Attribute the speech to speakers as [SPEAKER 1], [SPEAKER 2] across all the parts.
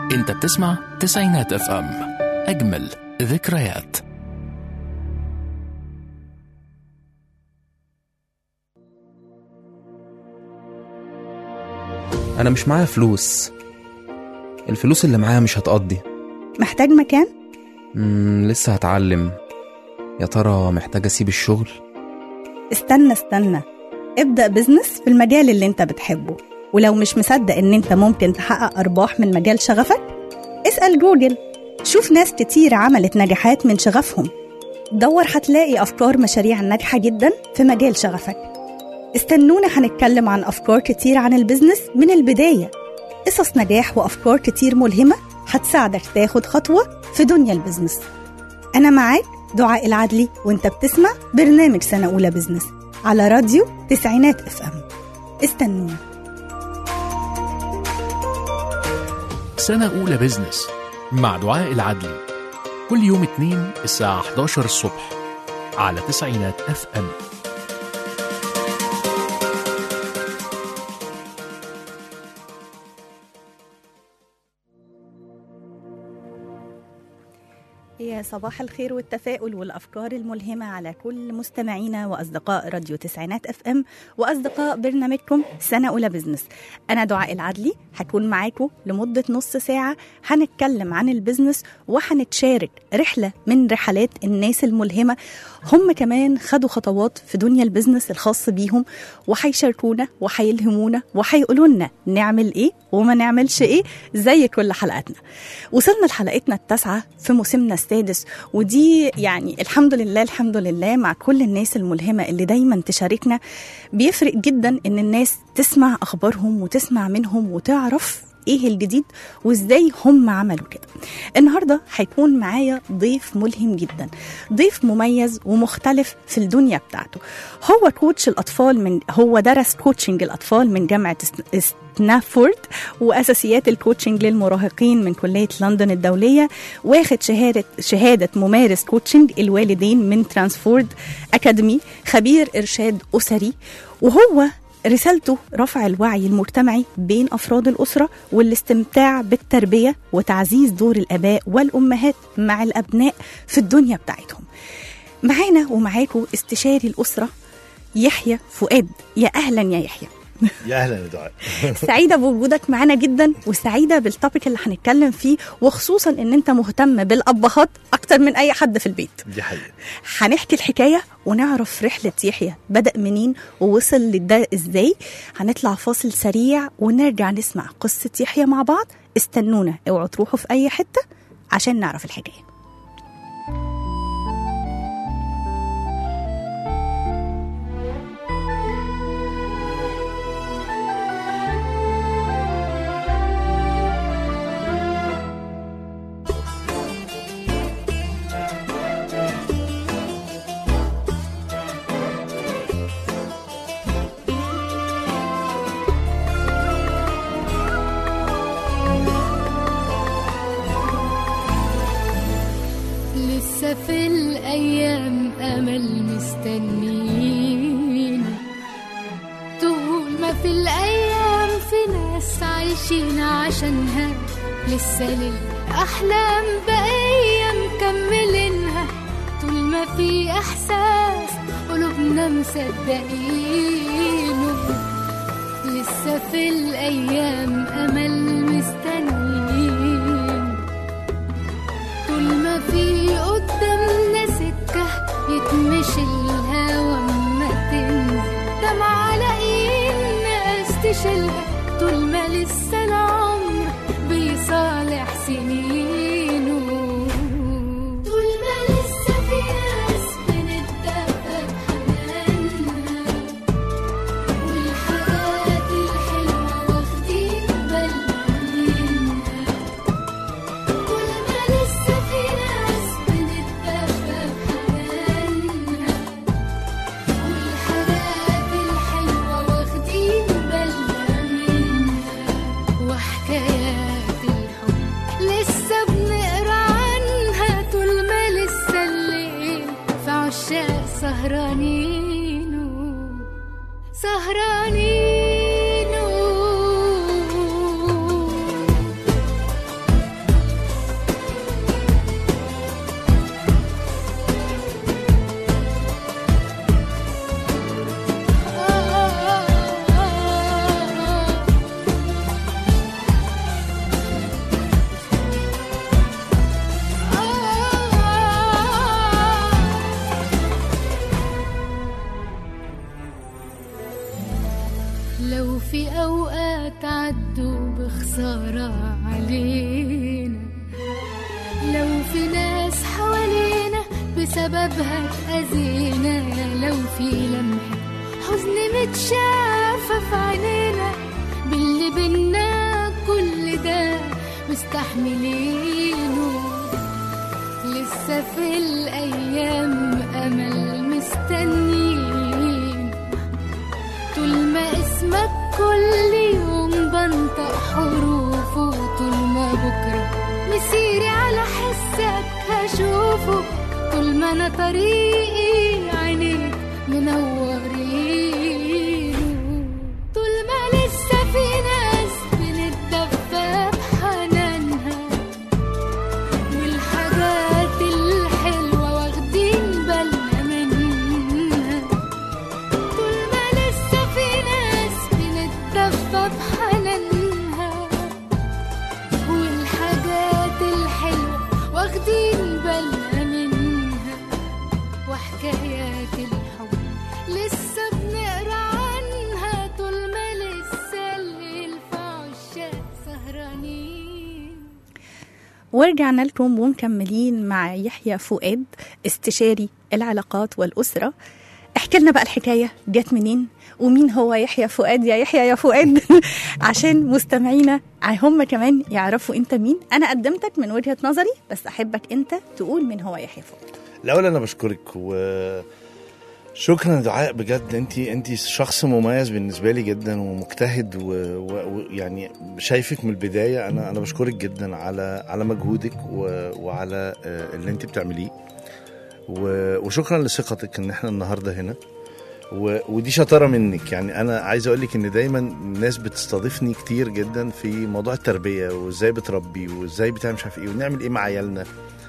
[SPEAKER 1] انت بتسمع تسعينات اف ام اجمل ذكريات
[SPEAKER 2] أنا مش معايا فلوس الفلوس اللي معايا مش هتقضي
[SPEAKER 3] محتاج مكان؟
[SPEAKER 2] مم لسه هتعلم يا ترى محتاج أسيب الشغل
[SPEAKER 3] استنى استنى ابدأ بزنس في المجال اللي انت بتحبه ولو مش مصدق ان انت ممكن تحقق ارباح من مجال شغفك اسأل جوجل شوف ناس كتير عملت نجاحات من شغفهم دور هتلاقي افكار مشاريع ناجحة جدا في مجال شغفك استنونا هنتكلم عن افكار كتير عن البزنس من البداية قصص نجاح وافكار كتير ملهمة هتساعدك تاخد خطوة في دنيا البزنس أنا معاك دعاء العدلي وانت بتسمع برنامج سنة أولى بزنس على راديو تسعينات اف ام استنونا
[SPEAKER 1] سنة أولى بزنس مع دعاء العدلي كل يوم اثنين الساعة 11 الصبح على تسعينات اف ام
[SPEAKER 3] يا صباح الخير والتفاؤل والأفكار الملهمة على كل مستمعينا وأصدقاء راديو تسعينات اف ام وأصدقاء برنامجكم سنة أولى بزنس أنا دعاء العدلي هكون معاكم لمدة نص ساعة هنتكلم عن البزنس وهنتشارك رحلة من رحلات الناس الملهمة هم كمان خدوا خطوات في دنيا البزنس الخاص بيهم وهيشاركونا وهيلهمونا وهيقولوا لنا نعمل ايه وما نعملش ايه زي كل حلقاتنا وصلنا لحلقتنا التاسعة في موسمنا السادس ودي يعني الحمد لله الحمد لله مع كل الناس الملهمة اللي دايما تشاركنا بيفرق جدا ان الناس تسمع اخبارهم وتسمع منهم وتعرف ايه الجديد وازاي هم عملوا كده النهارده هيكون معايا ضيف ملهم جدا ضيف مميز ومختلف في الدنيا بتاعته هو كوتش الاطفال من هو درس كوتشنج الاطفال من جامعه س- ستنافورد واساسيات الكوتشنج للمراهقين من كليه لندن الدوليه واخد شهاده شهاده ممارس كوتشنج الوالدين من ترانسفورد اكاديمي خبير ارشاد اسري وهو رسالته رفع الوعي المجتمعي بين افراد الاسره والاستمتاع بالتربيه وتعزيز دور الاباء والامهات مع الابناء في الدنيا بتاعتهم. معانا ومعاكم استشاري الاسره يحيى فؤاد يا اهلا يا يحيى
[SPEAKER 4] يا اهلا يا دعاء
[SPEAKER 3] سعيده بوجودك معانا جدا وسعيده بالتوبيك اللي هنتكلم فيه وخصوصا ان انت مهتم بالابهات اكتر من اي حد في البيت
[SPEAKER 4] دي حقيقه
[SPEAKER 3] هنحكي الحكايه ونعرف رحله يحيى بدا منين ووصل لده ازاي هنطلع فاصل سريع ونرجع نسمع قصه يحيى مع بعض استنونا اوعوا تروحوا في اي حته عشان نعرف الحكايه
[SPEAKER 5] لسه في الأيام أمل مستنين طول ما في الأيام في ناس عايشين عشانها لسه للأحلام بقية مكملينها طول ما في إحساس قلوبنا مصدقينه لسه في الأيام أمل مستنين طول ما في قدامنا سكة يتمشي الهوا اما تنزل دمعة لاقيين ناس تشيلها طول ما لسه العمر بيصالح سنينه طول ما لسه في ناس بنتدفى بحنانها والحاجات الحلوة واخدين بالنا منها كل ما لسه في ناس بنتدفى بحنانها والحاجات الحلوة واخدين بالنا منها وحكايات الحب لسه لو في أوقات عدوا بخسارة علينا لو في ناس حوالينا بسببها اتأذينا لو في لمحة حزن متشافة في عينينا باللي بينا كل ده مستحملينه لسه في الأيام أمل مستنيين طول ما اسمك كل يوم بنطق حروفه طول ما بكرة مسيري على حسك هشوفه طول ما أنا طريقي عينيك منورين طول ما لسه في ناس بنتدفى بحنانها والحاجات الحلوة واخدين بالنا منها طول ما لسه في ناس بنتدفى بحنانها والحاجات الحلوة واخدين بالنا منها وحكايات الحب لسه بنقرا عنها طول ما لسه الليل في عشاق سهرانين
[SPEAKER 3] ورجعنا لكم ومكملين مع يحيى فؤاد استشاري العلاقات والأسرة احكي لنا بقى الحكاية جت منين ومين هو يحيى فؤاد يا يحيى يا فؤاد عشان مستمعينا هم كمان يعرفوا انت مين انا قدمتك من وجهة نظري بس احبك انت تقول مين هو يحيى فؤاد
[SPEAKER 4] الاول انا بشكرك و شكرا دعاء بجد انت انت شخص مميز بالنسبه لي جدا ومجتهد ويعني و... و... يعني شايفك من البدايه انا انا بشكرك جدا على على مجهودك و... وعلى آه، اللي انت بتعمليه و... وشكرا لثقتك ان احنا النهارده هنا و... ودي شطاره منك يعني انا عايز اقول لك ان دايما الناس بتستضيفني كتير جدا في موضوع التربيه وازاي بتربي وازاي بتعمل مش عارف ايه ونعمل ايه مع عيالنا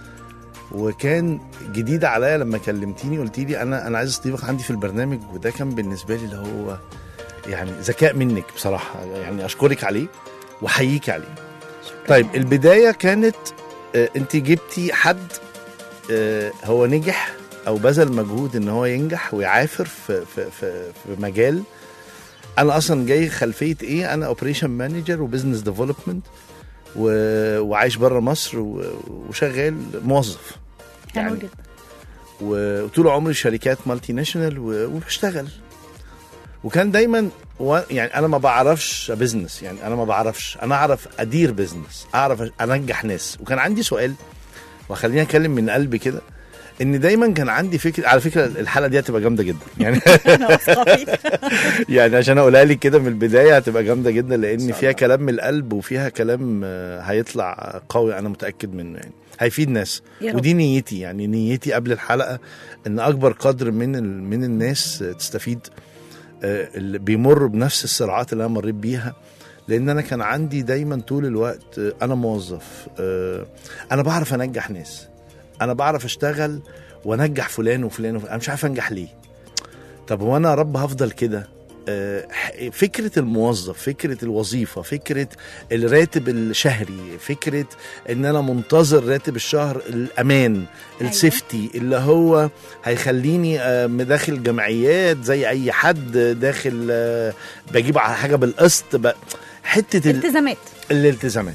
[SPEAKER 4] وكان جديد عليا لما كلمتيني قلت لي انا انا عايز استضيفك عندي في البرنامج وده كان بالنسبه لي اللي هو يعني ذكاء منك بصراحه يعني اشكرك عليه واحييك عليه طيب البدايه كانت آه، انت جبتي حد آه، هو نجح او بذل مجهود ان هو ينجح ويعافر في في في, في مجال انا اصلا جاي خلفيه ايه انا اوبريشن مانجر وبزنس ديفلوبمنت وعايش بره مصر و- وشغال موظف
[SPEAKER 3] حلو
[SPEAKER 4] يعني
[SPEAKER 3] جدا
[SPEAKER 4] وطول عمري شركات مالتي ناشونال و- وبشتغل وكان دايما و... يعني انا ما بعرفش بزنس يعني انا ما بعرفش انا اعرف ادير بزنس اعرف انجح ناس وكان عندي سؤال وخليني اتكلم من قلبي كده ان دايما كان عندي فكره على فكره الحلقه دي هتبقى جامده جدا يعني
[SPEAKER 3] انا واثقه فيك
[SPEAKER 4] يعني عشان اقولها لك كده من البدايه هتبقى جامده جدا لان فيها كلام من القلب وفيها كلام آه، هيطلع قوي انا متاكد منه يعني هيفيد ناس
[SPEAKER 3] يا رب.
[SPEAKER 4] ودي نيتي يعني نيتي قبل الحلقه ان اكبر قدر من ال- من الناس آه، تستفيد آه، اللي بيمروا بنفس الصراعات اللي انا مريت بيها لان انا كان عندي دايما طول الوقت آه، انا موظف آه، انا بعرف انجح ناس انا بعرف اشتغل وانجح فلان وفلان وفلان انا مش عارف انجح ليه طب هو انا يا رب هفضل كده آه، ح- فكرة الموظف فكرة الوظيفة فكرة الراتب الشهري فكرة ان انا منتظر راتب الشهر الامان السيفتي اللي هو هيخليني آه، داخل جمعيات زي اي حد داخل آه، بجيب على حاجة بالقسط ب- حتة ال-
[SPEAKER 3] التزامات
[SPEAKER 4] الالتزامات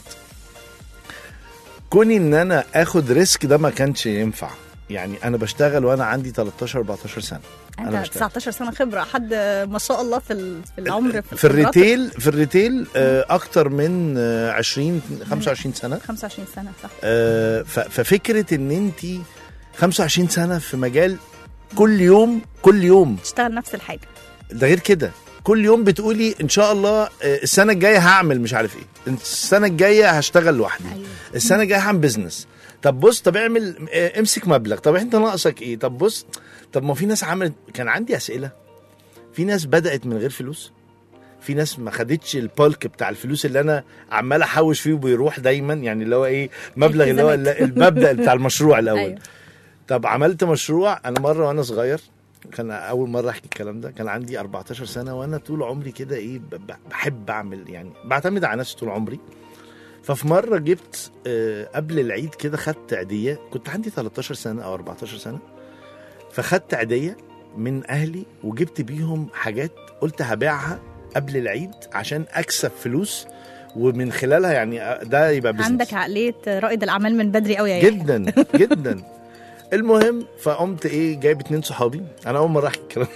[SPEAKER 4] كوني ان انا اخد ريسك ده ما كانش ينفع يعني انا بشتغل وانا عندي 13 14 سنه
[SPEAKER 3] انت
[SPEAKER 4] أنا بشتغل.
[SPEAKER 3] 19 سنه خبره حد ما شاء الله في ال- في العمر
[SPEAKER 4] في
[SPEAKER 3] الخبرات.
[SPEAKER 4] الريتيل في الريتيل آه، اكتر من آه، 20 25 سنه
[SPEAKER 3] 25 سنه صح
[SPEAKER 4] آه، ف- ففكره ان انت 25 سنه في مجال كل يوم كل يوم
[SPEAKER 3] تشتغل نفس الحاجه
[SPEAKER 4] ده غير كده كل يوم بتقولي ان شاء الله آه، السنه الجايه هعمل مش عارف ايه السنه الجايه هشتغل لوحدي
[SPEAKER 3] أيوة.
[SPEAKER 4] السنه الجايه هعمل بزنس طب بص طب اعمل آه، امسك مبلغ طب انت ناقصك ايه طب بص طب ما في ناس عملت كان عندي اسئله في ناس بدات من غير فلوس في ناس ما خدتش البالك بتاع الفلوس اللي انا عمال احوش فيه وبيروح دايما يعني اللي هو ايه مبلغ اللي هو
[SPEAKER 3] التزامات.
[SPEAKER 4] المبدا بتاع المشروع الاول
[SPEAKER 3] أيوة.
[SPEAKER 4] طب عملت مشروع انا مره وانا صغير كان اول مره احكي الكلام ده كان عندي 14 سنه وانا طول عمري كده ايه ب- ب- بحب اعمل يعني بعتمد على نفسي طول عمري ففي مره جبت آه، قبل العيد كده خدت عيديه كنت عندي 13 سنه او 14 سنه فخدت عيديه من اهلي وجبت بيهم حاجات قلت هبيعها قبل العيد عشان اكسب فلوس ومن خلالها يعني ده يبقى بزنس
[SPEAKER 3] عندك عقليه رائد الاعمال من بدري قوي يا يحيى
[SPEAKER 4] جدا جدا المهم فقمت ايه جايب اتنين صحابي انا اول مره احكي الكلام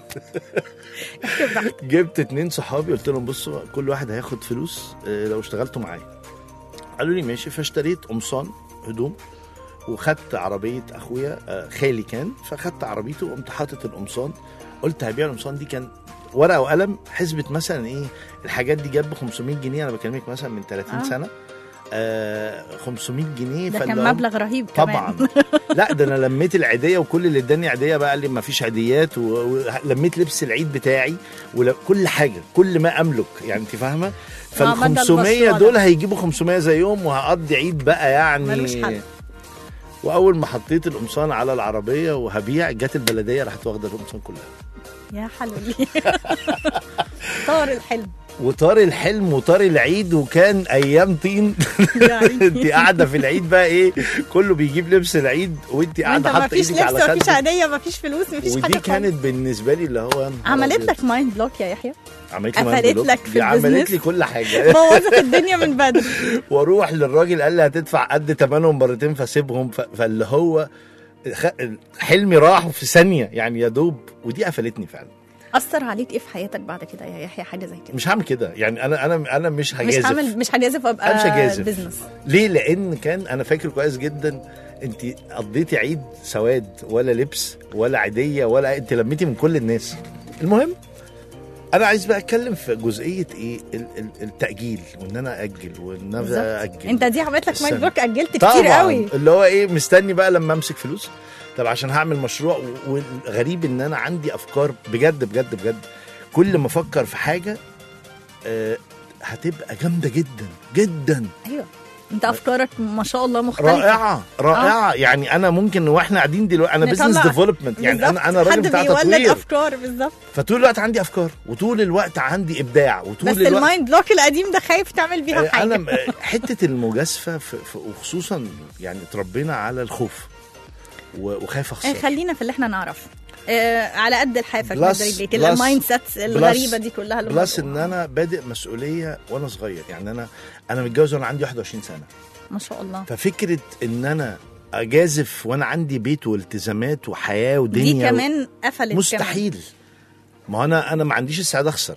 [SPEAKER 3] احكي براحتك.
[SPEAKER 4] جبت اتنين صحابي قلت لهم بصوا كل واحد هياخد فلوس آه، لو اشتغلتوا معايا قالوا لي ماشي فاشتريت قمصان هدوم وخدت عربيه اخويا آه، خالي كان فخدت عربيته وقمت حاطط القمصان قلت هبيع القمصان دي كان ورقه وقلم حسبه مثلا ايه الحاجات دي جاب ب 500 جنيه انا بكلمك مثلا من 30
[SPEAKER 3] آه.
[SPEAKER 4] سنه آه 500 جنيه
[SPEAKER 3] ده
[SPEAKER 4] فاللي
[SPEAKER 3] كان
[SPEAKER 4] هو-
[SPEAKER 3] مبلغ رهيب كمان
[SPEAKER 4] طبعا لا ده انا لميت العيديه وكل اللي اداني عيديه بقى قال لي ما فيش عيديات و- ولميت لبس العيد بتاعي وكل حاجه كل ما املك يعني انت فاهمه فال
[SPEAKER 3] آه، مدى
[SPEAKER 4] 500
[SPEAKER 3] المشروع
[SPEAKER 4] دول
[SPEAKER 3] ده.
[SPEAKER 4] هيجيبوا 500 زيهم وهقضي عيد بقى
[SPEAKER 3] ملوش
[SPEAKER 4] يعني
[SPEAKER 3] حل.
[SPEAKER 4] واول ما حطيت القمصان على العربيه وهبيع جت البلديه راحت واخده القمصان كلها
[SPEAKER 3] يا حلولي طار الحلم
[SPEAKER 4] وطار الحلم وطار العيد وكان ايام طين
[SPEAKER 3] يعني
[SPEAKER 4] انت قاعده في العيد بقى ايه كله بيجيب لبس العيد وانت
[SPEAKER 3] انت
[SPEAKER 4] قاعده
[SPEAKER 3] ما
[SPEAKER 4] حاطه
[SPEAKER 3] فيش
[SPEAKER 4] ايدك
[SPEAKER 3] لبس
[SPEAKER 4] على
[SPEAKER 3] ما فيش
[SPEAKER 4] خدك
[SPEAKER 3] عاديه ما فيش فلوس ما فيش
[SPEAKER 4] ودي
[SPEAKER 3] حاجه
[SPEAKER 4] كانت
[SPEAKER 3] خالص.
[SPEAKER 4] بالنسبه لي اللي هو يا نهار
[SPEAKER 3] عملت
[SPEAKER 4] أبيض.
[SPEAKER 3] لك مايند بلوك يا يحيى
[SPEAKER 4] عملت لي
[SPEAKER 3] قفلت
[SPEAKER 4] مايند بلوك.
[SPEAKER 3] لك في
[SPEAKER 4] دي عملت
[SPEAKER 3] البيزنس.
[SPEAKER 4] لي كل حاجه
[SPEAKER 3] بوظت الدنيا من بدري
[SPEAKER 4] واروح للراجل قال لي هتدفع قد ثمنهم مرتين فاسيبهم ف... فاللي هو خ... حلمي راح في ثانيه يعني يا دوب ودي قفلتني فعلا
[SPEAKER 3] اثر عليك ايه في حياتك بعد كده يا يحيى حاجه زي كده
[SPEAKER 4] مش هعمل كده يعني انا انا انا مش
[SPEAKER 3] مش
[SPEAKER 4] هجازف
[SPEAKER 3] هعمل مش هجازف وابقى
[SPEAKER 4] أنا مش هجازف.
[SPEAKER 3] بزنس
[SPEAKER 4] ليه لان كان انا فاكر كويس جدا انت قضيتي عيد سواد ولا لبس ولا عيديه ولا انت لميتي من كل الناس المهم انا عايز بقى اتكلم في جزئيه ايه ال- ال- التاجيل وان انا اجل وان انا
[SPEAKER 3] بالظبط.
[SPEAKER 4] اجل
[SPEAKER 3] انت دي عملت لك مايند
[SPEAKER 4] السنة.
[SPEAKER 3] بلوك اجلت
[SPEAKER 4] طبعا
[SPEAKER 3] كتير قوي
[SPEAKER 4] اللي هو ايه مستني بقى لما امسك فلوس طب عشان هعمل مشروع و- والغريب ان انا عندي افكار بجد بجد بجد كل ما افكر في حاجه آه هتبقى جامده جدا جدا
[SPEAKER 3] ايوه انت افكارك ما شاء الله مختلفه
[SPEAKER 4] رائعه رائعه يعني انا ممكن واحنا قاعدين دلوقتي انا
[SPEAKER 3] نطلع-
[SPEAKER 4] بزنس ديفلوبمنت يعني
[SPEAKER 3] بالظبط.
[SPEAKER 4] انا انا راجل
[SPEAKER 3] حد
[SPEAKER 4] بتاع
[SPEAKER 3] بيولد
[SPEAKER 4] تطوير
[SPEAKER 3] افكار بالظبط
[SPEAKER 4] فطول الوقت عندي افكار وطول الوقت عندي ابداع وطول
[SPEAKER 3] بس
[SPEAKER 4] الوقت
[SPEAKER 3] المايند بلوك القديم ده خايف تعمل بيها
[SPEAKER 4] آه،
[SPEAKER 3] حاجه
[SPEAKER 4] انا م- حته المجازفه في- في- وخصوصا يعني اتربينا على الخوف و- وخايف
[SPEAKER 3] آه،
[SPEAKER 4] اخسر
[SPEAKER 3] خلينا في اللي احنا نعرفه آه على قد الحافه
[SPEAKER 4] بلس-
[SPEAKER 3] كده رجليك
[SPEAKER 4] بلس-
[SPEAKER 3] المايند سيتس الغريبه دي كلها اللي
[SPEAKER 4] بلس
[SPEAKER 3] موجودة.
[SPEAKER 4] ان انا بادئ مسؤوليه وانا صغير يعني انا انا متجوز وانا عندي 21 سنه
[SPEAKER 3] ما شاء الله
[SPEAKER 4] ففكره ان انا اجازف وانا عندي بيت والتزامات وحياه ودنيا
[SPEAKER 3] دي كمان قفلت كمان.
[SPEAKER 4] مستحيل ما انا انا ما عنديش استعداد اخسر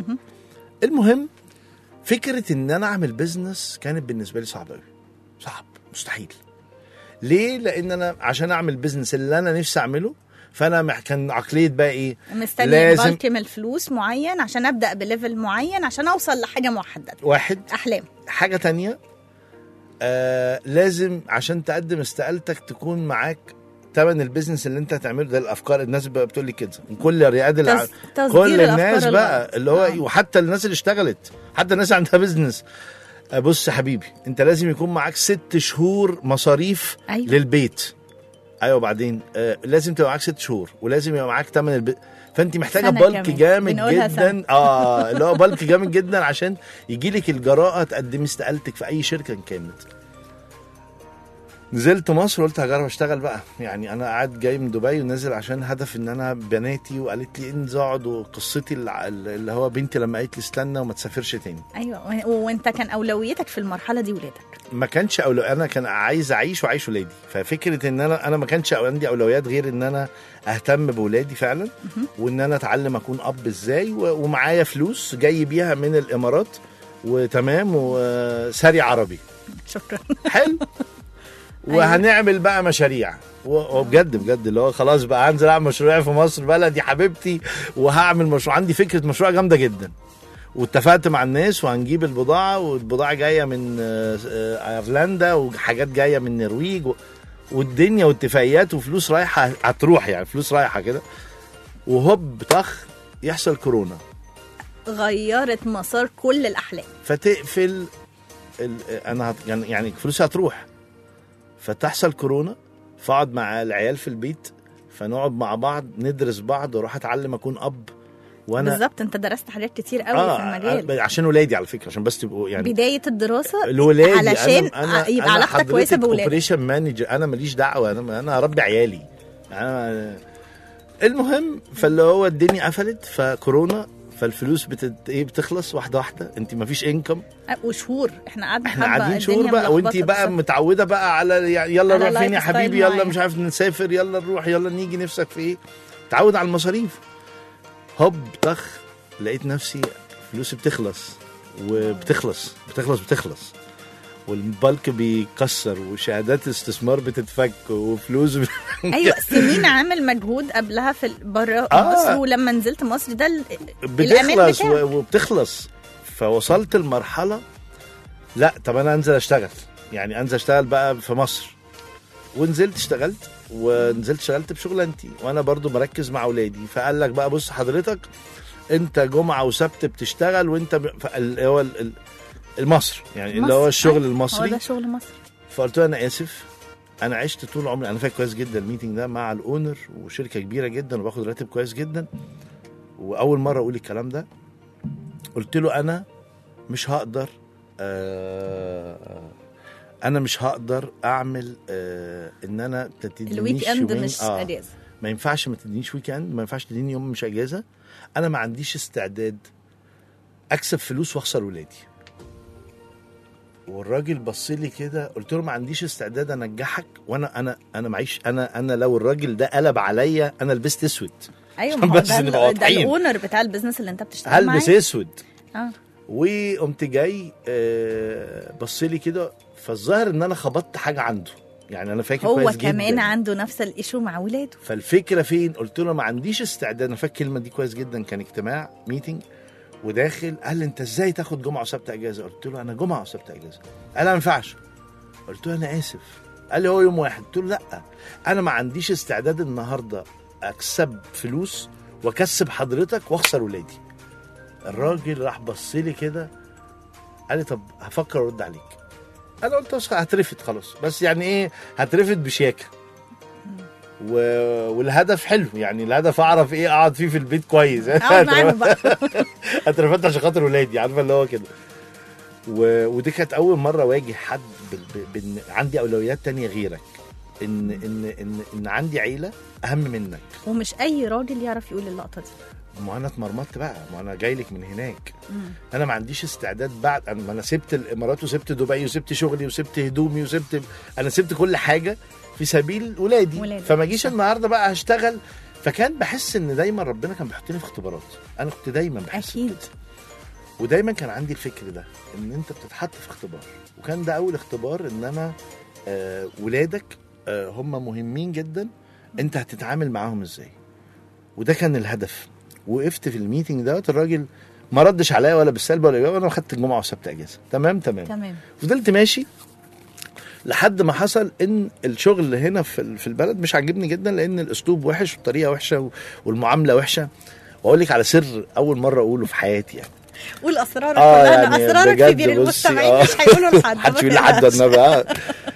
[SPEAKER 4] المهم فكره ان انا اعمل بزنس كانت بالنسبه لي صعبه قوي صعب مستحيل ليه لان انا عشان اعمل بزنس اللي انا نفسي اعمله فانا مح- كان عقليه بقى ايه
[SPEAKER 3] مستني
[SPEAKER 4] لازم-
[SPEAKER 3] بالك من الفلوس معين عشان ابدا بليفل معين عشان اوصل لحاجه محدده
[SPEAKER 4] واحد
[SPEAKER 3] احلام
[SPEAKER 4] حاجه تانية آه لازم عشان تقدم استقالتك تكون معاك تمن البيزنس اللي انت هتعمله ده الافكار الناس بقى بتقول لي كده كل رياد الع...
[SPEAKER 3] تص- تصدير
[SPEAKER 4] كل الناس
[SPEAKER 3] الأفكار
[SPEAKER 4] بقى
[SPEAKER 3] اللي-
[SPEAKER 4] اللي هو
[SPEAKER 3] آه.
[SPEAKER 4] آه. وحتى الناس اللي اشتغلت حتى الناس اللي عندها بيزنس آه، بص يا حبيبي انت لازم يكون معاك ست شهور مصاريف
[SPEAKER 3] أيوة.
[SPEAKER 4] للبيت ايوه بعدين آه لازم تبقى معاك ست شهور ولازم يبقى معاك تمن البيت فانت محتاجه
[SPEAKER 3] سنة
[SPEAKER 4] بالك
[SPEAKER 3] كمان.
[SPEAKER 4] جامد
[SPEAKER 3] بنقولها
[SPEAKER 4] جدا اه اللي هو بالك جامد جدا عشان يجي لك الجراءه تقدمي استقالتك في اي شركه كانت نزلت مصر قلت هجرب اشتغل بقى يعني انا قاعد جاي من دبي ونازل عشان هدف ان انا بناتي وقالت لي انزل اقعد وقصتي الع- اللي هو بنتي لما قالت لي استنى وما تسافرش تاني
[SPEAKER 3] ايوه و- وانت كان اولويتك في المرحله دي ولادك
[SPEAKER 4] ما كانش أولو... انا كان عايز اعيش واعيش ولادي ففكره ان انا انا ما كانش عندي اولويات غير ان انا اهتم بولادي فعلا وان انا اتعلم اكون اب ازاي و... ومعايا فلوس جاي بيها من الامارات وتمام وساري عربي
[SPEAKER 3] شكرا
[SPEAKER 4] حلو وهنعمل بقى مشاريع و- وبجد بجد اللي هو خلاص بقى هنزل اعمل مشروع في مصر بلدي حبيبتي وهعمل مشروع عندي فكره مشروع جامده جدا واتفقت مع الناس وهنجيب البضاعه والبضاعه جايه من آه، آه، ايرلندا وحاجات جايه من النرويج و- والدنيا واتفاقيات وفلوس رايحه هتروح يعني فلوس رايحه كده وهوب طخ يحصل كورونا
[SPEAKER 3] غيرت مسار كل الاحلام
[SPEAKER 4] فتقفل ال... انا هت... يعني يعني فلوسي هتروح فتحصل كورونا فاقعد مع العيال في البيت فنقعد مع بعض ندرس بعض واروح اتعلم اكون اب وانا
[SPEAKER 3] بالظبط انت درست حاجات كتير قوي في المجال
[SPEAKER 4] آه عشان ولادي على فكره عشان بس تبقوا يعني
[SPEAKER 3] بدايه الدراسه
[SPEAKER 4] الولادي
[SPEAKER 3] علشان يبقى علاقتك كويسه بولادك
[SPEAKER 4] اوبريشن مانجر انا ماليش دعوه انا انا هربي عيالي انا المهم فاللي هو الدنيا قفلت فكورونا فالفلوس بتت... ايه بتخلص واحده واحده انت ما فيش انكم
[SPEAKER 3] وشهور احنا قعدنا
[SPEAKER 4] احنا
[SPEAKER 3] حبة
[SPEAKER 4] قاعدين شهور
[SPEAKER 3] الدنيا
[SPEAKER 4] بقى وانت
[SPEAKER 3] ملخبطة
[SPEAKER 4] بقى
[SPEAKER 3] بس-
[SPEAKER 4] متعوده بقى على يعني يلا
[SPEAKER 3] على
[SPEAKER 4] نروح فين يا
[SPEAKER 3] لايف ستايل
[SPEAKER 4] حبيبي يلا
[SPEAKER 3] معين.
[SPEAKER 4] مش عارف نسافر يلا نروح يلا نيجي نفسك في ايه تعود على المصاريف هوب طخ لقيت نفسي فلوسي بتخلص وبتخلص بتخلص بتخلص والبلك بيكسر وشهادات استثمار بتتفك وفلوس
[SPEAKER 3] ايوه سنين عامل مجهود قبلها في بره
[SPEAKER 4] آه.
[SPEAKER 3] مصر ولما نزلت مصر ده ال- الأمان
[SPEAKER 4] بتخلص
[SPEAKER 3] بتاعك.
[SPEAKER 4] و- وبتخلص فوصلت المرحلة لا طب انا انزل اشتغل يعني انزل اشتغل بقى في مصر ونزلت اشتغلت ونزلت اشتغلت بشغلانتي وانا برضو مركز مع اولادي فقال لك بقى بص حضرتك انت جمعة وسبت بتشتغل وانت ب... ف- ال- هو ال- ال- المصر يعني اللي هو
[SPEAKER 3] مصر.
[SPEAKER 4] الشغل
[SPEAKER 3] أيوة، هو
[SPEAKER 4] المصري
[SPEAKER 3] ده شغل مصر
[SPEAKER 4] فقلت له انا اسف انا عشت طول عمري انا فاكر كويس جدا الميتنج ده مع الاونر وشركه كبيره جدا وباخد راتب كويس جدا واول مره اقول الكلام ده قلت له انا مش هقدر آه انا مش هقدر اعمل آه ان انا تدينيش
[SPEAKER 3] الويك اند
[SPEAKER 4] يومين-
[SPEAKER 3] مش
[SPEAKER 4] آه
[SPEAKER 3] اجازه
[SPEAKER 4] ما ينفعش ما تدينيش ويك اند ما ينفعش تديني يوم مش اجازه انا ما عنديش استعداد اكسب فلوس واخسر ولادي والراجل بص لي كده قلت له ما عنديش استعداد انجحك وانا انا انا معيش انا انا لو الراجل ده قلب عليا انا لبست اسود
[SPEAKER 3] ايوه
[SPEAKER 4] عشان
[SPEAKER 3] ما هو
[SPEAKER 4] بس
[SPEAKER 3] ده,
[SPEAKER 4] نبقى
[SPEAKER 3] ال- ده
[SPEAKER 4] واضحين.
[SPEAKER 3] الاونر بتاع البيزنس اللي انت بتشتغل معاه
[SPEAKER 4] هلبس اسود
[SPEAKER 3] اه
[SPEAKER 4] وقمت جاي آه، بص لي كده فالظاهر ان انا خبطت حاجه عنده يعني انا فاكر
[SPEAKER 3] هو
[SPEAKER 4] كويس
[SPEAKER 3] كمان
[SPEAKER 4] جدا.
[SPEAKER 3] عنده نفس الايشو مع ولاده
[SPEAKER 4] فالفكره فين قلت له ما عنديش استعداد انا فاكر الكلمه دي كويس جدا كان اجتماع ميتنج وداخل قال لي انت ازاي تاخد جمعه وسبت اجازه قلت له انا جمعه وسبت اجازه قال ما ينفعش قلت له انا اسف قال لي هو يوم واحد قلت له لا انا ما عنديش استعداد النهارده اكسب فلوس واكسب حضرتك واخسر ولادي الراجل راح بص لي كده قال لي طب هفكر ارد عليك انا قلت بس هترفد خلاص بس يعني ايه هترفد بشياكه و... والهدف حلو يعني الهدف اعرف ايه اقعد فيه في البيت كويس
[SPEAKER 3] اقعد معاهم بقى
[SPEAKER 4] اترفدت عشان خاطر ولادي عارفه اللي هو كده و... ودي كانت اول مره اواجه حد بال... ب... بان عندي اولويات تانية غيرك ان ان ان ان عندي عيله اهم منك
[SPEAKER 3] ومش اي راجل يعرف يقول اللقطه دي
[SPEAKER 4] ما انا اتمرمطت بقى ما انا جاي لك من هناك
[SPEAKER 3] مم.
[SPEAKER 4] انا ما عنديش استعداد بعد انا ما انا سبت الامارات وسبت دبي وسبت شغلي وسبت هدومي وسبت انا سبت كل حاجه في سبيل ولادي
[SPEAKER 3] ولادك.
[SPEAKER 4] فما اجيش النهارده بقى هشتغل فكان بحس ان دايما ربنا كان بيحطني في اختبارات انا كنت دايما بحس
[SPEAKER 3] أكيد.
[SPEAKER 4] بكده ودايما كان عندي الفكر ده ان انت بتتحط في اختبار وكان ده اول اختبار ان انا آه ولادك آه هم مهمين جدا انت هتتعامل معاهم ازاي وده كان الهدف وقفت في الميتنج دوت الراجل ما ردش عليا ولا بالسلب ولا الاجابه انا خدت الجمعه وسبت اجازه تمام تمام
[SPEAKER 3] تمام
[SPEAKER 4] فضلت ماشي لحد ما حصل ان الشغل هنا في ال- في البلد مش عاجبني جدا لان الاسلوب وحش والطريقه وحشه و- والمعامله وحشه واقول لك على سر اول مره اقوله في حياتي يعني
[SPEAKER 3] قول اسرارك
[SPEAKER 4] آه،
[SPEAKER 3] كلها
[SPEAKER 4] يعني
[SPEAKER 3] اسرارك
[SPEAKER 4] بجد
[SPEAKER 3] في بين
[SPEAKER 4] بصي،
[SPEAKER 3] المستمعين
[SPEAKER 4] آه.
[SPEAKER 3] مش هيقولوا لحد
[SPEAKER 4] محدش
[SPEAKER 3] ما
[SPEAKER 4] يقول لحد
[SPEAKER 3] تقلقش.
[SPEAKER 4] النبي آه.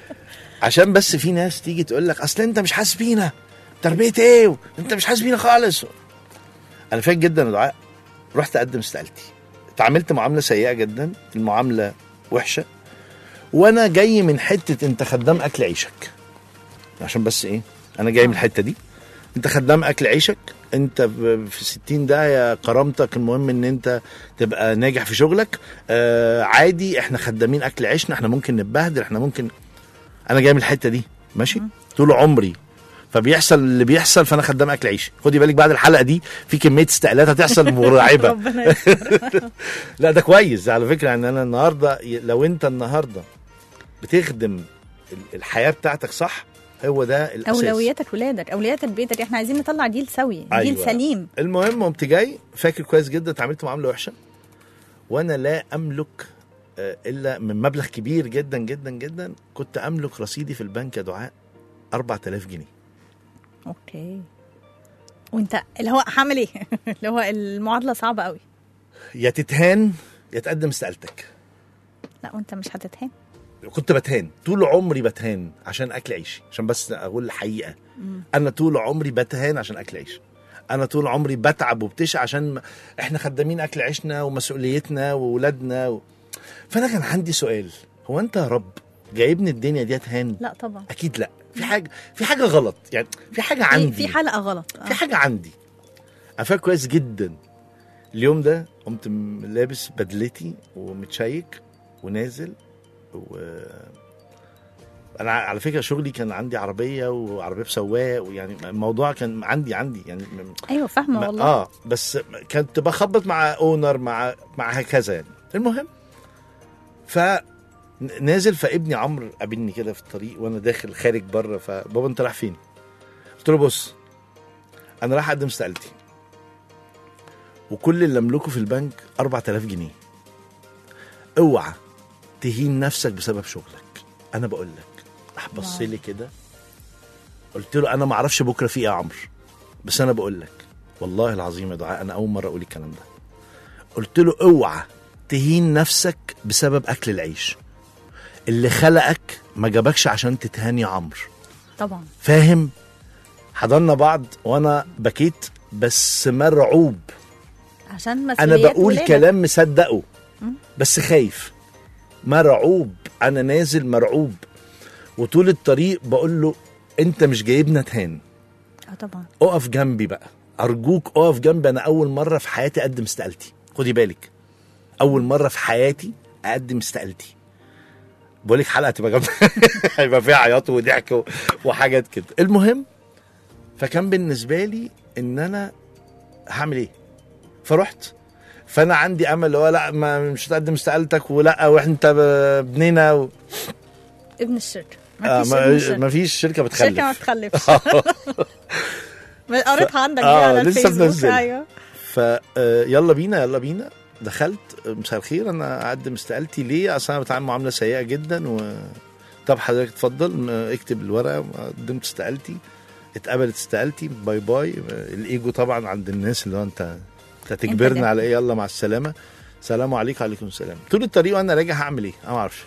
[SPEAKER 4] عشان بس في ناس تيجي تقول لك اصل انت مش حاسس بينا تربيه ايه انت مش حاسس بينا خالص انا فاكر جدا يا دعاء رحت اقدم استقالتي اتعاملت معامله سيئه جدا المعامله وحشه وانا جاي من حته انت خدام اكل عيشك عشان بس ايه انا جاي من الحته دي انت خدام اكل عيشك انت ب- في 60 ده يا كرامتك المهم ان انت تبقى ناجح في شغلك آه عادي احنا خدامين اكل عيشنا احنا ممكن نتبهدل احنا ممكن انا جاي من الحته دي ماشي طول عمري فبيحصل اللي بيحصل فانا خدام اكل عيش خدي بالك بعد الحلقه دي في كميه استقالات هتحصل مرعبه
[SPEAKER 3] ربنا يستر.
[SPEAKER 4] لا ده كويس على فكره ان انا النهارده لو انت النهارده بتخدم ال- الحياه بتاعتك صح هو ده الاساس
[SPEAKER 3] اولوياتك ولادك اولوياتك بيتك احنا عايزين نطلع جيل سوي جيل
[SPEAKER 4] أيوة.
[SPEAKER 3] سليم
[SPEAKER 4] المهم قمت جاي فاكر كويس جدا اتعاملت معامله وحشه وانا لا املك آه، الا من مبلغ كبير جدا جدا جدا كنت املك رصيدي في البنك يا دعاء 4000 جنيه
[SPEAKER 3] اوكي وانت اللي هو هعمل ايه اللي هو المعادله صعبه قوي
[SPEAKER 4] يا تتهان يا تقدم استقالتك
[SPEAKER 3] لا وانت مش هتتهان
[SPEAKER 4] كنت بتهان طول عمري بتهان عشان اكل عيشي عشان بس اقول الحقيقه انا طول عمري بتهان عشان اكل عيشي انا طول عمري بتعب وبتشقى عشان م- احنا خدامين اكل عيشنا ومسؤوليتنا واولادنا و... فانا كان عندي سؤال هو انت يا رب جايبني الدنيا دي اتهان
[SPEAKER 3] لا طبعا
[SPEAKER 4] اكيد لا في حاجه في حاجه غلط يعني في حاجه
[SPEAKER 3] في,
[SPEAKER 4] عندي
[SPEAKER 3] في حلقه غلط
[SPEAKER 4] في حاجه عندي انا فاكر كويس جدا اليوم ده قمت م- لابس بدلتي ومتشيك ونازل و انا على فكره شغلي كان عندي عربيه وعربيه بسواق ويعني الموضوع كان عندي عندي يعني م-
[SPEAKER 3] ايوه فاهمه
[SPEAKER 4] ما-
[SPEAKER 3] والله
[SPEAKER 4] اه بس كنت بخبط مع اونر مع مع هكذا يعني المهم ف نازل فابني عمرو قابلني كده في الطريق وانا داخل خارج بره فبابا انت رايح فين؟ قلت له بص انا رايح اقدم استقالتي وكل اللي املكه في البنك 4000 جنيه اوعى تهين نفسك بسبب شغلك انا بقول لك راح بص لي كده قلت له انا ما اعرفش بكره في ايه يا عمرو بس انا بقول لك والله العظيم يا دعاء انا اول مره اقول الكلام ده قلت له اوعى تهين نفسك بسبب اكل العيش اللي خلقك ما جابكش عشان تتهان يا عمرو
[SPEAKER 3] طبعا
[SPEAKER 4] فاهم حضرنا بعض وانا بكيت بس مرعوب
[SPEAKER 3] عشان
[SPEAKER 4] انا
[SPEAKER 3] مسؤوليات
[SPEAKER 4] بقول
[SPEAKER 3] ولادك.
[SPEAKER 4] كلام مصدقه بس خايف مرعوب انا نازل مرعوب وطول الطريق بقول له انت مش جايبنا تهان
[SPEAKER 3] اه طبعا
[SPEAKER 4] اقف جنبي بقى ارجوك اقف جنبي انا اول مره في حياتي اقدم استقالتي خدي بالك اول مره في حياتي اقدم استقالتي بقول لك حلقه تبقى جامده هيبقى فيها عياط وضحك و- وحاجات كده المهم فكان بالنسبه لي ان انا هعمل ايه فرحت فانا عندي امل اللي هو لا ما مش هتقدم استقالتك ولا وانت ابننا و...
[SPEAKER 3] ابن الشركه
[SPEAKER 4] آه
[SPEAKER 3] مفيش ابن
[SPEAKER 4] ما,
[SPEAKER 3] الشركه
[SPEAKER 4] ما فيش شركه بتخلف
[SPEAKER 3] الشركه ما بتخلفش قريتها عندك دي
[SPEAKER 4] آه،
[SPEAKER 3] على
[SPEAKER 4] لسه
[SPEAKER 3] الفيسبوك
[SPEAKER 4] منزلها.
[SPEAKER 3] ايوه
[SPEAKER 4] ف آه، يلا بينا يلا بينا دخلت آه، مساء الخير انا اقدم استقالتي ليه اصل انا بتعامل معامله سيئه جدا و طب حضرتك اتفضل م- اكتب الورقه قدمت استقالتي اتقبلت استقالتي باي باي آه، الايجو طبعا عند الناس اللي هو انت انت هتجبرني
[SPEAKER 3] ده.
[SPEAKER 4] على ايه يلا مع السلامه سلام عليكم وعليكم السلام طول الطريق وانا راجع هعمل ايه انا ما اعرفش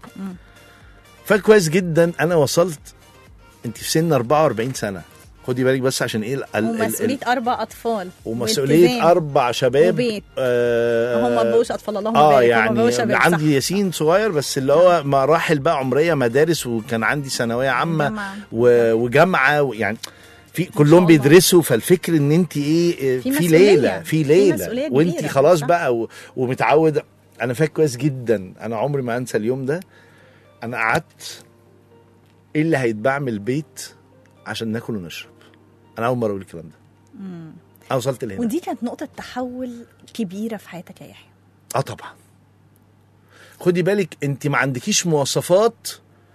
[SPEAKER 4] فكويس جدا انا وصلت انت في سن 44 سنه خدي بالك بس عشان ايه ال- ال- ال-
[SPEAKER 3] ومسؤوليه اربع اطفال
[SPEAKER 4] ومسؤوليه
[SPEAKER 3] والتزام.
[SPEAKER 4] اربع شباب
[SPEAKER 3] وبيت.
[SPEAKER 4] آه
[SPEAKER 3] هم ما بقوش اطفال اللهم
[SPEAKER 4] اه
[SPEAKER 3] بارك هم
[SPEAKER 4] يعني
[SPEAKER 3] بقوش شباب صح.
[SPEAKER 4] عندي ياسين صغير بس اللي هو مراحل بقى عمريه مدارس وكان عندي ثانويه عامه
[SPEAKER 3] جامعة.
[SPEAKER 4] و- وجامعه و- يعني في
[SPEAKER 3] شاء
[SPEAKER 4] كلهم
[SPEAKER 3] الله.
[SPEAKER 4] بيدرسوا فالفكر ان انت ايه
[SPEAKER 3] في
[SPEAKER 4] في
[SPEAKER 3] مسؤولية.
[SPEAKER 4] ليله في
[SPEAKER 3] في
[SPEAKER 4] ليله
[SPEAKER 3] مسؤولية
[SPEAKER 4] وانت
[SPEAKER 3] كبيرة،
[SPEAKER 4] خلاص
[SPEAKER 3] صح.
[SPEAKER 4] بقى و- ومتعود انا فاكر كويس جدا انا عمري ما انسى اليوم ده انا قعدت ايه اللي هيتباع من البيت عشان ناكل ونشرب انا اول مره اقول الكلام ده انا وصلت لهنا
[SPEAKER 3] ودي كانت نقطه تحول كبيره في حياتك يا يحيى
[SPEAKER 4] اه طبعا خدي بالك انت ما عندكيش مواصفات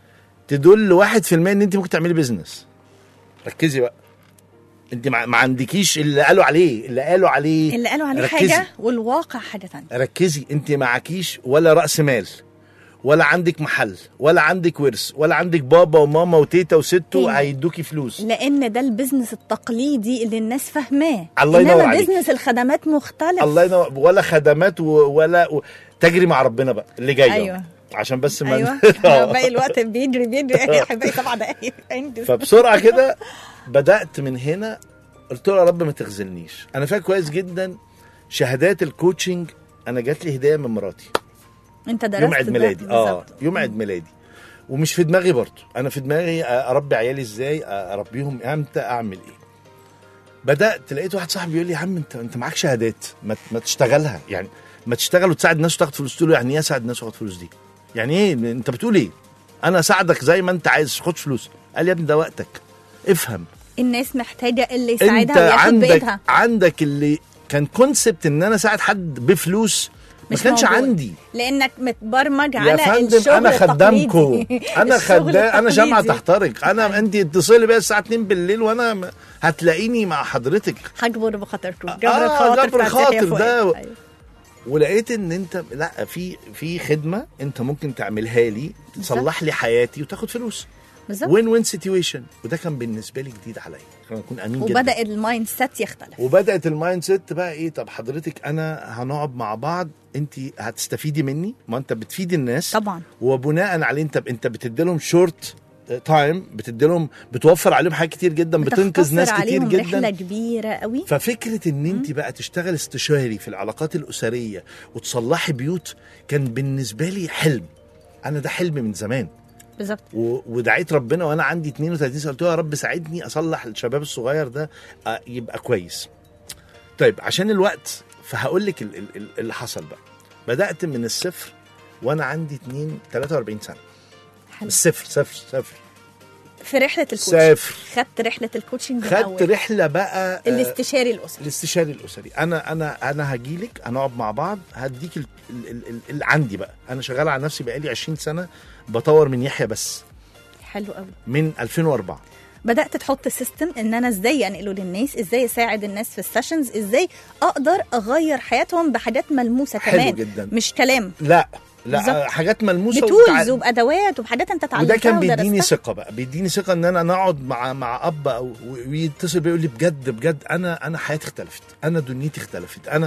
[SPEAKER 4] تدل واحد في المية ان انت ممكن تعملي بيزنس ركزي بقى انت ما ما عندكيش اللي قالوا عليه اللي قالوا عليه
[SPEAKER 3] اللي قالوا عليه
[SPEAKER 4] ركزي.
[SPEAKER 3] حاجه والواقع حاجه تانية
[SPEAKER 4] ركزي انت معكيش ولا راس مال ولا عندك محل ولا عندك ورث ولا عندك بابا وماما وتيتا وستو
[SPEAKER 3] هي.
[SPEAKER 4] هيدوكي فلوس
[SPEAKER 3] لان ده البيزنس التقليدي اللي الناس فاهماه
[SPEAKER 4] الله ينور
[SPEAKER 3] انما
[SPEAKER 4] عليك.
[SPEAKER 3] بيزنس الخدمات مختلف
[SPEAKER 4] الله ينور ولا خدمات و- ولا و... تجري مع ربنا بقى اللي جاي
[SPEAKER 3] أيوة.
[SPEAKER 4] عشان بس ما
[SPEAKER 3] ايوه
[SPEAKER 4] آه.
[SPEAKER 3] باقي الوقت بيجري بيجري يا باقي سبع دقايق انجز
[SPEAKER 4] فبسرعه كده بدات من هنا قلت له يا رب ما تخذلنيش انا فاكر كويس جدا شهادات الكوتشنج انا جات لي هديه من مراتي
[SPEAKER 3] انت درست
[SPEAKER 4] يوم عيد
[SPEAKER 3] ده
[SPEAKER 4] ميلادي اه
[SPEAKER 3] بالظبط.
[SPEAKER 4] يوم عيد ميلادي ومش في دماغي برضه انا في دماغي اربي عيالي ازاي اربيهم امتى اعمل ايه بدات لقيت واحد صاحبي بيقول لي يا عم انت انت معاك شهادات ما, ما تشتغلها يعني ما تشتغل وتساعد الناس وتاخد فلوس قلت له يعني ايه اساعد الناس واخد فلوس دي يعني ايه انت بتقول ايه انا اساعدك زي ما انت عايز خد فلوس قال لي يا ابني ده وقتك افهم
[SPEAKER 3] الناس محتاجه اللي
[SPEAKER 4] انت
[SPEAKER 3] يساعدها وياخد
[SPEAKER 4] عندك
[SPEAKER 3] بايدها
[SPEAKER 4] عندك اللي كان كونسبت ان انا اساعد حد بفلوس ما
[SPEAKER 3] مش
[SPEAKER 4] كانش
[SPEAKER 3] موجود.
[SPEAKER 4] عندي
[SPEAKER 3] لانك متبرمج
[SPEAKER 4] يا
[SPEAKER 3] على
[SPEAKER 4] فندم
[SPEAKER 3] الشغل
[SPEAKER 4] انا خدامكم
[SPEAKER 3] التقليدي.
[SPEAKER 4] انا
[SPEAKER 3] الشغل
[SPEAKER 4] خدام انا جامعه
[SPEAKER 3] التقليدي.
[SPEAKER 4] تحترق انا انت اتصلي بيا الساعه 2 بالليل وانا م- هتلاقيني مع حضرتك
[SPEAKER 3] هجبر بخاطركم
[SPEAKER 4] آه،
[SPEAKER 3] جبر الخواطر
[SPEAKER 4] جبر
[SPEAKER 3] بتاعت يحيى
[SPEAKER 4] خاطر
[SPEAKER 3] فؤاد.
[SPEAKER 4] ده.
[SPEAKER 3] أيوة.
[SPEAKER 4] ولقيت ان انت لا في في خدمه انت ممكن تعملها لي تصلح لي حياتي وتاخد فلوس
[SPEAKER 3] بالظبط
[SPEAKER 4] وين وين سيتويشن وده كان بالنسبه لي جديد عليا خلينا نكون امين جدا
[SPEAKER 3] وبدا المايند سيت يختلف
[SPEAKER 4] وبدات المايند سيت بقى ايه طب حضرتك انا هنقعد مع بعض انت هتستفيدي مني ما انت بتفيدي الناس
[SPEAKER 3] طبعا
[SPEAKER 4] وبناء عليه انت انت بتدي لهم شورت تايم بتدي لهم بتوفر عليهم حاجات كتير جدا بتنقذ
[SPEAKER 3] بتختصر
[SPEAKER 4] ناس كتير
[SPEAKER 3] عليهم رحله
[SPEAKER 4] جدا
[SPEAKER 3] كبيره قوي
[SPEAKER 4] ففكره ان انت بقى تشتغل استشاري في العلاقات الاسريه وتصلحي بيوت كان بالنسبه لي حلم انا ده حلم من زمان
[SPEAKER 3] بالظبط
[SPEAKER 4] و- ودعيت ربنا وانا عندي 32 سنه قلت له يا رب ساعدني اصلح الشباب الصغير ده آه، يبقى كويس طيب عشان الوقت فهقول لك ال- ال- ال- اللي حصل بقى بدات من الصفر وانا عندي 2 43 سنه
[SPEAKER 3] حلو.
[SPEAKER 4] الصفر صفر صفر
[SPEAKER 3] في رحله الكوتش
[SPEAKER 4] صفر
[SPEAKER 3] خدت رحله الكوتشنج
[SPEAKER 4] خدت
[SPEAKER 3] الأول.
[SPEAKER 4] رحله بقى آه،
[SPEAKER 3] الاستشاري الاسري
[SPEAKER 4] الاستشاري الاسري انا انا انا هجيلك هنقعد مع بعض هديك ال- ال- ال- ال- اللي عندي بقى انا شغال على نفسي بقالي 20 سنه بطور من يحيى بس
[SPEAKER 3] حلو قوي
[SPEAKER 4] من 2004
[SPEAKER 3] بدات تحط سيستم ان انا ازاي انقله للناس ازاي اساعد الناس في السيشنز ازاي اقدر اغير حياتهم بحاجات ملموسه
[SPEAKER 4] حلو
[SPEAKER 3] كمان
[SPEAKER 4] جدا.
[SPEAKER 3] مش كلام
[SPEAKER 4] لا لا
[SPEAKER 3] بالظبط.
[SPEAKER 4] حاجات ملموسه
[SPEAKER 3] بتولز
[SPEAKER 4] وتع-
[SPEAKER 3] وبادوات وبحاجات انت اتعلمتها
[SPEAKER 4] وده كان بيديني
[SPEAKER 3] ودرستها.
[SPEAKER 4] ثقه بقى بيديني ثقه ان انا نقعد مع مع اب او ويتصل بيا يقول لي بجد بجد انا انا حياتي اختلفت انا دنيتي اختلفت انا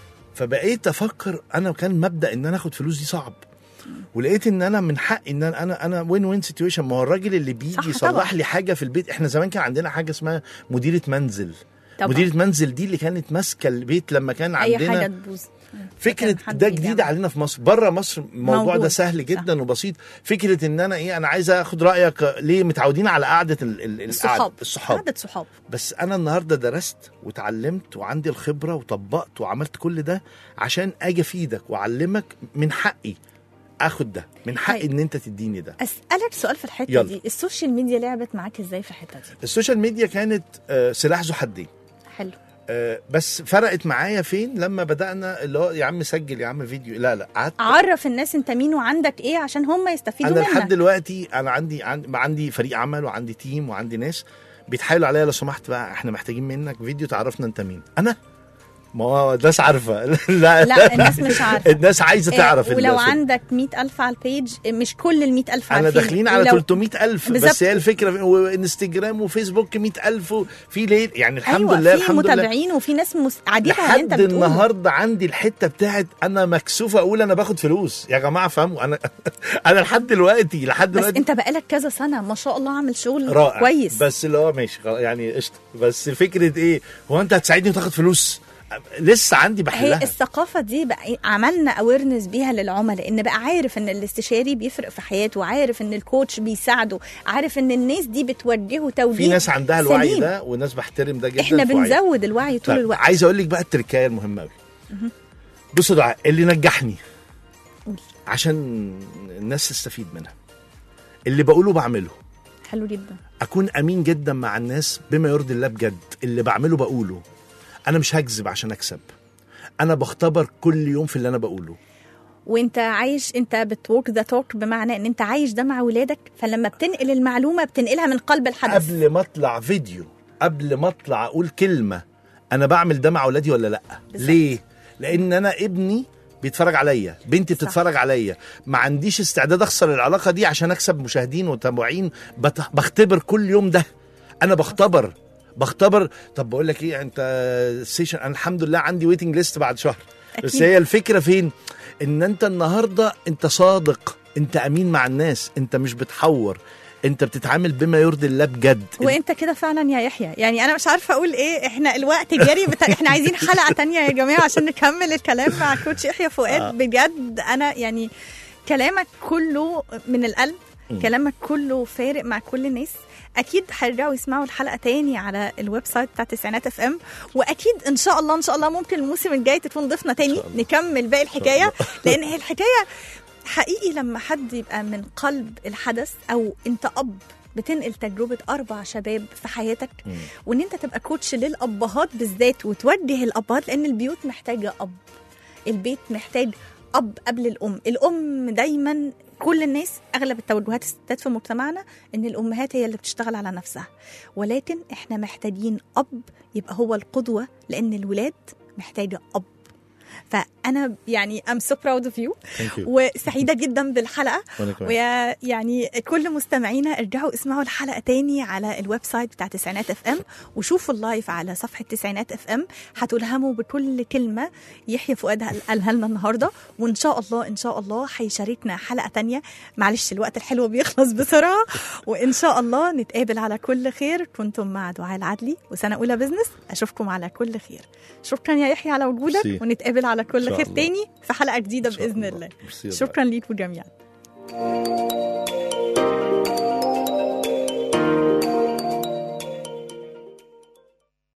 [SPEAKER 4] فبقيت افكر انا كان مبدا ان انا اخد فلوس دي صعب ولقيت ان انا من حقي ان انا انا انا وين وين سيتويشن ما هو الراجل اللي بيجي
[SPEAKER 3] صح
[SPEAKER 4] يصلح
[SPEAKER 3] طبعا.
[SPEAKER 4] لي حاجه في البيت احنا زمان كان عندنا حاجه اسمها مديره منزل
[SPEAKER 3] طبعا.
[SPEAKER 4] مديره منزل دي اللي كانت ماسكه البيت لما كان
[SPEAKER 3] اي
[SPEAKER 4] عندنا
[SPEAKER 3] حاجه تبوظ
[SPEAKER 4] فكره
[SPEAKER 3] كان حد
[SPEAKER 4] ده
[SPEAKER 3] بيجي
[SPEAKER 4] جديد
[SPEAKER 3] يعمل.
[SPEAKER 4] علينا في مصر بره مصر الموضوع
[SPEAKER 3] موجود.
[SPEAKER 4] ده سهل جدا وبسيط فكره ان انا ايه انا عايز اخد رايك ليه متعودين على قعده ال- ال-
[SPEAKER 3] الصحاب
[SPEAKER 4] القعدة- الصحاب
[SPEAKER 3] قعدة صحاب
[SPEAKER 4] بس انا النهارده درست وتعلمت وعندي الخبره وطبقت وعملت كل ده عشان اجي افيدك واعلمك من حقي اخد ده من حقي
[SPEAKER 3] طيب.
[SPEAKER 4] ان انت تديني ده
[SPEAKER 3] اسالك سؤال في الحته
[SPEAKER 4] يلا.
[SPEAKER 3] دي السوشيال ميديا لعبت معاك ازاي في الحته دي
[SPEAKER 4] السوشيال ميديا كانت آه، سلاح ذو حدين
[SPEAKER 3] حلو
[SPEAKER 4] آه، بس فرقت معايا فين لما بدانا اللي هو يا عم سجل يا عم فيديو لا لا قعدت
[SPEAKER 3] عرف الناس انت مين وعندك ايه عشان هم يستفيدوا
[SPEAKER 4] انا
[SPEAKER 3] منك
[SPEAKER 4] لحد دلوقتي انا عندي عندي, عندي فريق عمل وعندي تيم وعندي ناس بيتحايلوا عليا لو سمحت بقى احنا محتاجين منك فيديو تعرفنا انت مين انا ما هو الناس عارفه لا
[SPEAKER 3] لا الناس مش عارفه
[SPEAKER 4] الناس عايزه تعرف
[SPEAKER 3] إيه، ولو
[SPEAKER 4] السوق.
[SPEAKER 3] عندك 100000 على البيج مش كل ال 100000
[SPEAKER 4] انا
[SPEAKER 3] عارفين
[SPEAKER 4] داخلين على
[SPEAKER 3] لو-
[SPEAKER 4] 300 ألف
[SPEAKER 3] بالظبط.
[SPEAKER 4] بس هي الفكره وانستجرام وفيسبوك 100 ألف في ليه يعني الحمد
[SPEAKER 3] أيوة
[SPEAKER 4] لله
[SPEAKER 3] في
[SPEAKER 4] الحمد لله
[SPEAKER 3] متابعين وفي ناس مساعدين على اللي انت
[SPEAKER 4] لحد
[SPEAKER 3] بتقوله
[SPEAKER 4] النهارده عندي الحته بتاعت انا مكسوف اقول انا باخد فلوس يا جماعه فهموا انا انا لحد دلوقتي لحد
[SPEAKER 3] بس
[SPEAKER 4] دلوقتي
[SPEAKER 3] انت بقالك كذا سنه ما شاء الله عامل شغل
[SPEAKER 4] رائع
[SPEAKER 3] كويس
[SPEAKER 4] بس اللي هو ماشي خلاص، يعني قشطه بس فكره ايه هو انت هتساعدني وتاخد فلوس لسه عندي
[SPEAKER 3] هي
[SPEAKER 4] بحلها
[SPEAKER 3] الثقافة دي بقى إيه؟ عملنا اويرنس بيها للعملاء ان بقى عارف ان الاستشاري بيفرق في حياته عارف ان الكوتش بيساعده عارف ان الناس دي بتوجهه توجيه
[SPEAKER 4] في ناس عندها الوعي
[SPEAKER 3] سليم.
[SPEAKER 4] ده وناس بحترم ده جدا
[SPEAKER 3] احنا
[SPEAKER 4] في وعيها.
[SPEAKER 3] بنزود الوعي طول
[SPEAKER 4] طيب،
[SPEAKER 3] الوقت
[SPEAKER 4] عايز اقول لك بقى التركايه المهمه قوي بصوا دعاء اللي نجحني
[SPEAKER 3] قول.
[SPEAKER 4] عشان الناس تستفيد منها اللي بقوله بعمله
[SPEAKER 3] حلو جدا
[SPEAKER 4] اكون امين جدا مع الناس بما يرضي الله بجد اللي بعمله بقوله انا مش هكذب عشان اكسب انا بختبر كل يوم في اللي انا بقوله
[SPEAKER 3] وانت عايش انت بتوك ذا توك بمعنى ان انت عايش ده مع ولادك فلما بتنقل المعلومه بتنقلها من قلب الحدث
[SPEAKER 4] قبل ما اطلع فيديو قبل ما اطلع اقول كلمه انا بعمل ده مع اولادي ولا لا
[SPEAKER 3] بالظبط.
[SPEAKER 4] ليه لان انا ابني بيتفرج عليا بنتي
[SPEAKER 3] صح.
[SPEAKER 4] بتتفرج عليا ما عنديش استعداد اخسر العلاقه دي عشان اكسب مشاهدين ومتابعين بت- بختبر كل يوم ده انا بختبر بختبر طب بقول لك ايه انت السيشن انا الحمد لله عندي ويتنج ليست بعد شهر بس
[SPEAKER 3] أكيد.
[SPEAKER 4] هي الفكره فين ان انت النهارده انت صادق انت امين مع الناس انت مش بتحور انت بتتعامل بما يرضي الله بجد
[SPEAKER 3] وانت كده فعلا يا يحيى يعني انا مش عارفه اقول ايه احنا الوقت جري بتا... احنا عايزين حلقه تانية يا جماعه عشان نكمل الكلام مع كوتش يحيى فؤاد
[SPEAKER 4] آه.
[SPEAKER 3] بجد انا يعني كلامك كله من القلب
[SPEAKER 4] مم.
[SPEAKER 3] كلامك كله فارق مع كل الناس اكيد هيرجعوا يسمعوا الحلقه تاني على الويب سايت بتاع تسعينات اف ام واكيد ان شاء الله ان شاء الله ممكن الموسم الجاي تكون ضيفنا تاني
[SPEAKER 4] شاء الله.
[SPEAKER 3] نكمل باقي الحكايه
[SPEAKER 4] الله.
[SPEAKER 3] لان هي الحكايه حقيقي لما حد يبقى من قلب الحدث او انت اب بتنقل تجربه اربع شباب في حياتك
[SPEAKER 4] مم.
[SPEAKER 3] وان انت تبقى كوتش للابهات بالذات وتوجه الابهات لان البيوت محتاجه اب البيت محتاج اب قبل الام الام دايما كل الناس اغلب التوجهات الستات في مجتمعنا ان الامهات هي اللي بتشتغل على نفسها ولكن احنا محتاجين اب يبقى هو القدوه لان الولاد محتاجه اب فانا يعني ام سو براود اوف يو
[SPEAKER 4] Thank you.
[SPEAKER 3] وسعيده جدا بالحلقه
[SPEAKER 4] وأنا كمان.
[SPEAKER 3] ويا يعني كل مستمعينا ارجعوا اسمعوا الحلقه تاني على الويب سايت بتاع تسعينات اف ام وشوفوا اللايف على صفحه تسعينات اف ام هتلهموا بكل كلمه يحيى فؤاد قال- قالها لنا النهارده وان شاء الله ان شاء الله هيشاركنا حلقه تانية معلش الوقت الحلو بيخلص بسرعه وان شاء الله نتقابل على كل خير كنتم مع دعاء العدلي وسنه اولى بزنس اشوفكم على كل خير شكرا يا يحيى على وجودك
[SPEAKER 4] ميرسي.
[SPEAKER 3] ونتقابل على
[SPEAKER 4] إن
[SPEAKER 3] كل
[SPEAKER 4] شاء
[SPEAKER 3] خير
[SPEAKER 4] الله.
[SPEAKER 3] تاني في حلقه جديده
[SPEAKER 4] إن شاء
[SPEAKER 3] باذن
[SPEAKER 4] الله.
[SPEAKER 3] الله
[SPEAKER 4] ميرسي يا
[SPEAKER 3] شكرا ليكم جميعا